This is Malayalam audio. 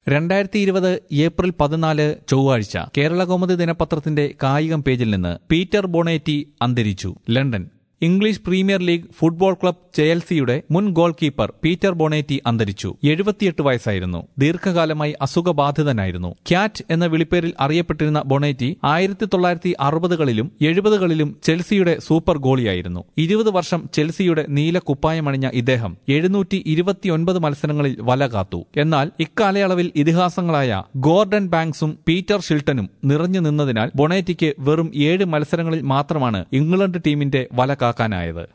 രണ്ടായിരത്തി ഇരുപത് ഏപ്രിൽ പതിനാല് ചൊവ്വാഴ്ച കേരള കൗമുദി ദിനപത്രത്തിന്റെ കായികം പേജിൽ നിന്ന് പീറ്റർ ബൊണേറ്റി അന്തരിച്ചു London English Premier League football club ചെയൽസിയുടെ മുൻ ഗോൾ കീപ്പർ പീറ്റർ ബൊണേറ്റി അന്തരിച്ചു എഴുപത്തിയെട്ട് വയസ്സായിരുന്നു ദീർഘകാലമായി അസുഖബാധിതനായിരുന്നു ക്യാറ്റ് എന്ന വിളിപ്പേരിൽ അറിയപ്പെട്ടിരുന്ന ബൊണേറ്റി ആയിരത്തി തൊള്ളായിരത്തി അറുപതുകളിലും എഴുപതുകളിലും ചെൽസിയുടെ സൂപ്പർ ഗോളിയായിരുന്നു ഇരുപത് വർഷം ചെൽസിയുടെ നീല കുപ്പായമണിഞ്ഞ ഇദ്ദേഹം എഴുന്നൂറ്റി ഇരുപത്തിയൊൻപത് മത്സരങ്ങളിൽ വല കാത്തു എന്നാൽ ഇക്കാലയളവിൽ ഇതിഹാസങ്ങളായ ഗോർഡൻ ബാങ്ക്സും പീറ്റർ ഷിൽട്ടനും നിറഞ്ഞു നിന്നതിനാൽ ബൊണേറ്റിക്ക് വെറും ഏഴ് മത്സരങ്ങളിൽ മാത്രമാണ് ഇംഗ്ലണ്ട് ടീമിന്റെ വല കാക്കാനായത്